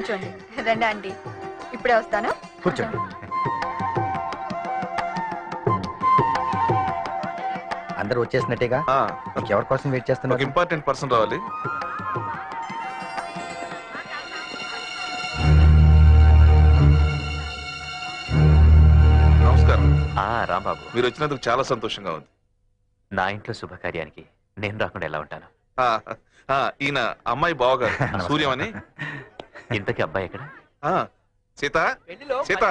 కూర్చోండి రండి ఆంటీ ఇప్పుడే వస్తాను కూర్చోండి అందరూ వచ్చేసినట్టేగా ఆ, ఇంకెవరి కోసం వెయిట్ ఒక చేస్తున్నారు ఇంపార్టెంట్ పర్సన్ రావాలి నమస్కారం ఆ రాంబాబు మీరు వచ్చినందుకు చాలా సంతోషంగా ఉంది నా ఇంట్లో శుభకార్యానికి నేను రాకుండా ఎలా ఉంటాను ఆ, ఆ, ఈయన అమ్మాయి బావగారు సూర్యం అని ఇంతకీ అబ్బాయి ఎక్కడ ఆ, సీత సీత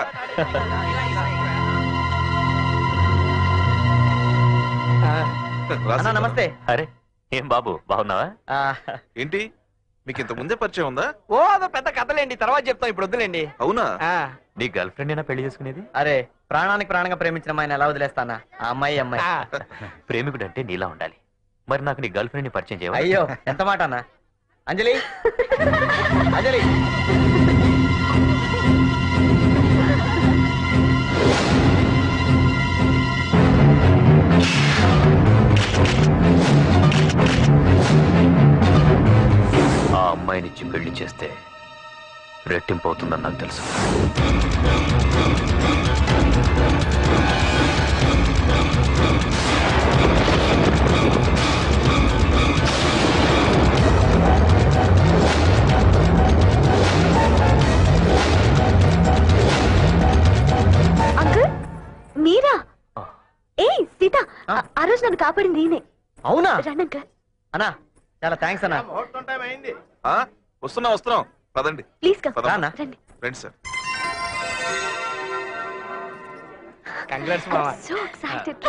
రా అన్నా సీత. నమస్తే అరే ఏం బాబు బాగున్నావా ఆ, ఏంటి మీకు ఇంత ముందే పరిచయం ఉందా ఓ అదో పెద్ద కథలేండి తర్వాత చెప్తాం ఇప్పుడు వద్దులేండి అవునా ఆ, నీ గర్ల్ ఫ్రెండ్ అయినా పెళ్లి చేసుకునేది అరే ప్రాణానికి ప్రాణంగా ప్రేమించిన అమ్మాయిని ఎలా వదిలేస్తానా ఆ అమ్మాయి ఈ అమ్మాయి ప్రేమికుడు అంటే నీలా ఉండాలి మరి నాకు నీ గర్ల్ ఫ్రెండ్ ని పరిచయం చేయవా అయ్యో ఎంత మాట అన్న అంజలి అంజలి ఆ అమ్మాయినిచ్చి పెళ్లి చేస్తే రెట్టింపు అవుతుందని నాకు తెలుసు అంకుల్ మీరా ఆ. ఏ సీత ఆ? ఆ- ఆ రోజు నన్ను కాపాడింది ఈయనే అవునా రండి అంకుల్ అన్నా చాలా థ్యాంక్స్ అన్నా ఆ, వస్తున్నాం వస్తున్నాం పదండి ప్లీజ్ కమ్ పదమ్మా. రానా? రండి రండి సార్ కంగ్రాట్స్ సో ఎక్సైటెడ్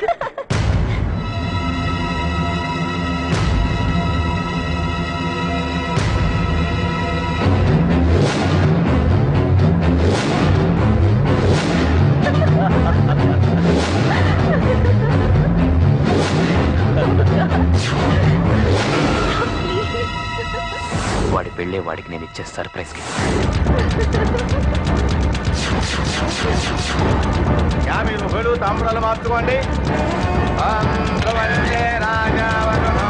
వాడి పెళ్ళే వాడికి నేను ఇచ్చే సర్ప్రైజ్ కి యాభై రూపాయలు తాంబూలాలు మార్చుకోండి ఆంధ్రవల్లే రాజావరుణో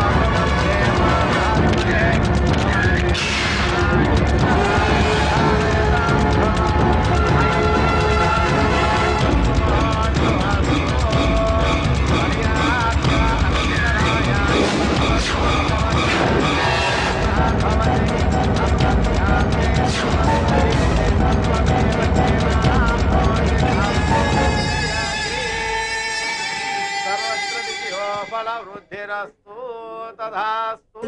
వృద్ధిరస్తు తదాస్తు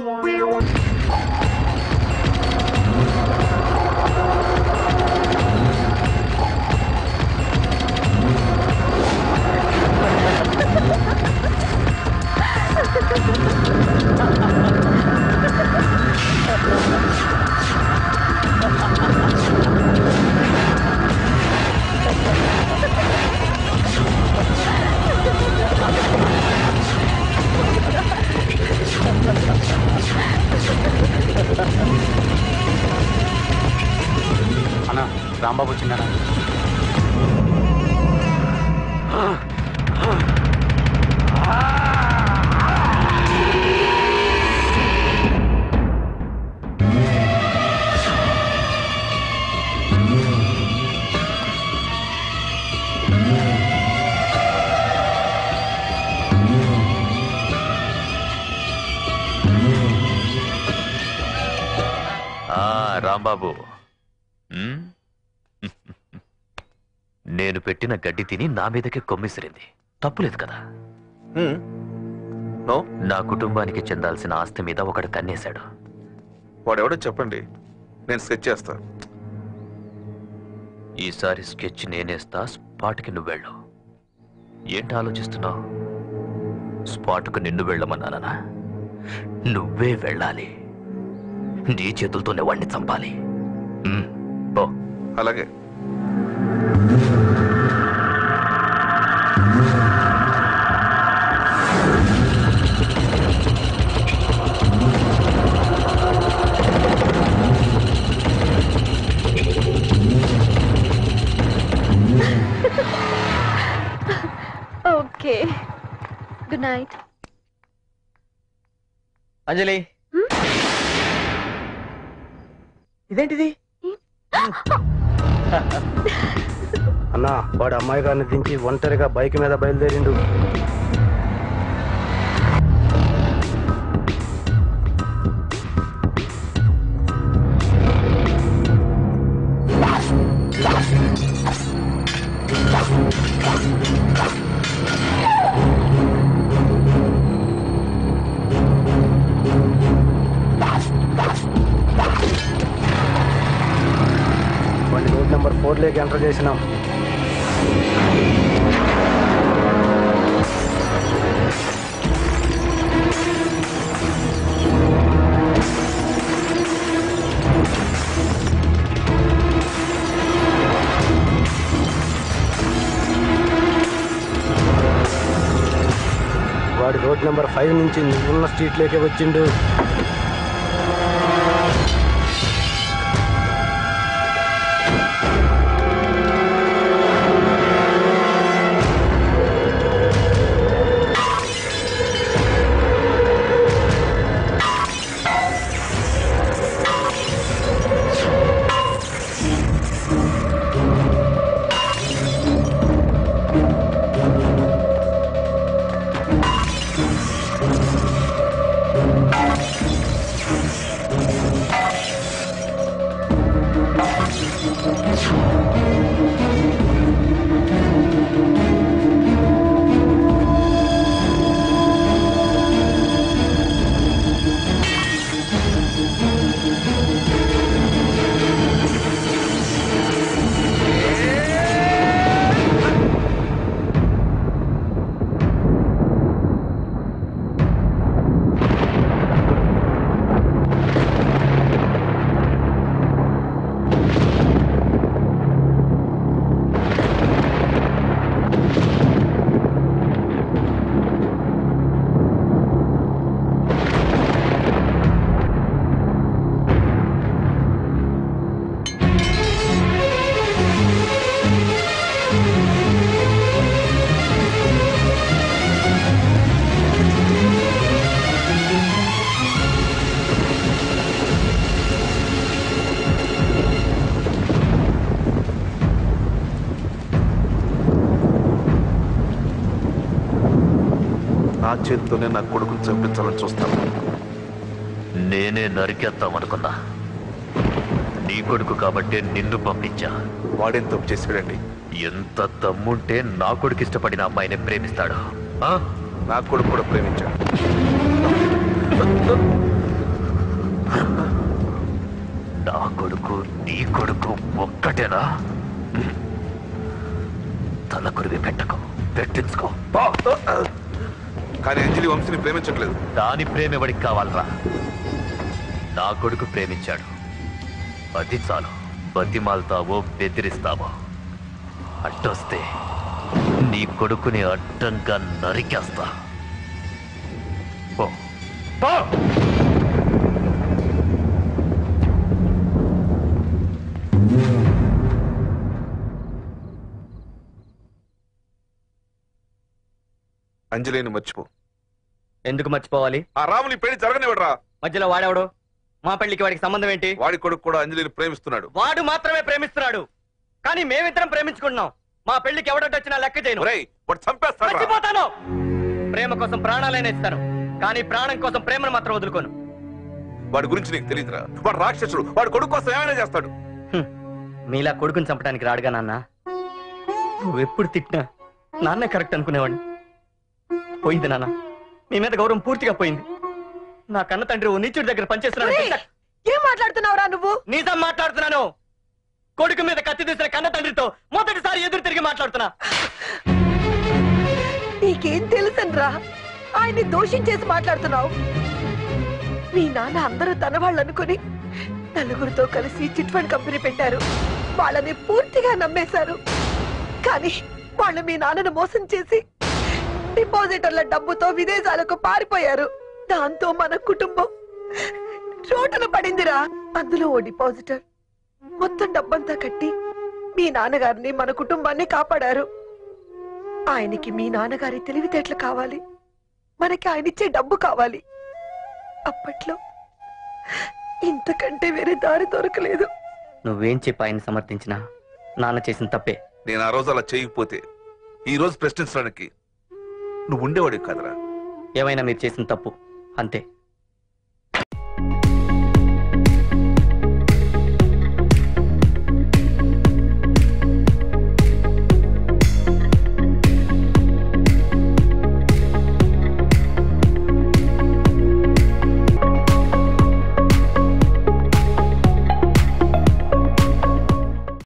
అన్న రాంబాబు వచ్చిందనా ఆ రాంబాబు ఉమ్? నేను పెట్టిన గడ్డి తిని నా మీదకే కొమ్మిసిరింది తప్పులేదు కదా హ్మ్. నో నా కుటుంబానికి చెందాల్సిన ఆస్తి మీద ఒకడు కన్నేశాడు వాడెవడో చెప్పండి నేను స్కెచ్ చేస్తా ఈసారి స్కెచ్ నేనేస్తా స్పాట్కి నువ్వు వెళ్ళు ఏంటి ఆలోచిస్తున్నావు స్పాట్కు నిన్ను వెళ్ళమన్నానా నువ్వే వెళ్ళాలి నీ చేతులతోనే వాడిని చంపాలి ఉమ్, పో అలాగే ఓకే గుడ్ నైట్ అంజలి ఇదేంటిది అన్నా వాడు అమ్మాయి గారిని దించి ఒంటరిగా బైక్ మీద బయలుదేరిండు వాడిని రోడ్ నెంబర్ ఫోర్ లేకి ఎంటర్ చేసినాం వాడి రోడ్ నెంబర్ ఫైవ్ నుంచి నువ్వున్న స్ట్రీట్లోకి వచ్చిండు నా చేతితోనే నా కొడుకుని చంపించాలని చూస్తాను నేనే నరికేద్దామనుకున్నా నీ కొడుకు కాబట్టే నిన్ను పంపించా వాడేం తప్పు చేసాడండి ఎంత దమ్ముంటే నా కొడుకు ఇష్టపడిన అమ్మాయిని ప్రేమిస్తాడు ఆ? నా కొడుకు కూడా ప్రేమించాడు నా కొడుకు నీ కొడుకు ఒక్కటేనా తల కురివి పెట్టకు పెట్టించుకో పో. కానీ అంజలి వంశీని ప్రేమించట్లేదు దాని ప్రేమ ఎవడికి కావాలరా నా కొడుకు ప్రేమించాడు అది చాలు బతిమాల్తావో బెదిరిస్తావో అడ్డొస్తే నీ కొడుకుని అడ్డంగా నరికేస్తా పో. పో. అంజలిని మర్చిపో ఎందుకు మర్చిపోవాలి ఆ రాముని పెళ్లి జరగనివ్వడరా మధ్యలో వాడెవడు మా పెళ్లికి వాడికి సంబంధం ఏంటి వాడి కొడుకు కూడా అంజలిని ప్రేమిస్తున్నాడు వాడు మాత్రమే ప్రేమిస్తున్నాడు కానీ మేమిద్దరం ప్రేమించుకుంటున్నాం మా పెళ్లికి ఎవడొచ్చినా లెక్క చేయను ఒరేయ్ వాడు చంపేస్తాడు మర్చిపోతాను ప్రేమ కోసం ప్రాణాలైనా ఇస్తాను కానీ ప్రాణం కోసం ప్రేమను మాత్రం వదులుకోను వాడి గురించి నీకు తెలియదురా వాడు రాక్షసుడు వాడి కొడుకు కోసం ఏమైనా చేస్తాడు హ్మ్. మీలా కొడుకుని చంపడానికి రాడుగా నాన్న నువ్వెప్పుడు తిట్టినా నాన్నే కరెక్ట్ అనుకునేవాడిని పోయింది నాన్న మీ మీద గౌరవం పూర్తిగా పోయింది నా కన్న తండ్రి ఓ నీచుడి దగ్గర పనిచేస్తున్నాడు తెలుసా? ఏం మాట్లాడుతున్నావురా నువ్వు నిజం మాట్లాడుతున్నాను కొడుకు మీద కత్తి తీసిన కన్న తండ్రితో మొదటిసారి ఎదురు తిరిగి మాట్లాడుతున్నా నీకేం తెలుసనరా ఆయన్ని దోషించేసి మాట్లాడుతున్నావు మీ నాన్న అందరూ తన వాళ్ళు అనుకుని నలుగురితో కలిసి చిట్ ఫండ్ కంపెనీ పెట్టారు వాళ్ళని పూర్తిగా నమ్మేశారు కానీ వాళ్ళు మీ నాన్నను మోసం చేసి డిపాజిటర్ల డబ్బుతో విదేశాలకు పారిపోయారు దాంతో మన కుటుంబం రోడ్డున పడిందిరా అందులో ఓ డిపాజిటర్ మొత్తం డబ్బంతా కట్టి మీ నాన్నగారిని మన కుటుంబాన్ని కాపాడారు ఆయనకి మీ నాన్నగారి తెలివితేటలు కావాలి మనకి ఆయన ఇచ్చే డబ్బు కావాలి అప్పట్లో ఇంతకంటే వేరే దారి దొరకలేదు నువ్వేం చెప్పి ఆయన సమర్థించినా నాన్న చేసిన తప్పే నేను ఆ రోజు అలా చేయకపోతే ఈ రోజు ప్రశ్నించడానికి నువ్వు ఉండేవాడివి కాదరా ఏమైనా మీరు చేసిన తప్పు అంతే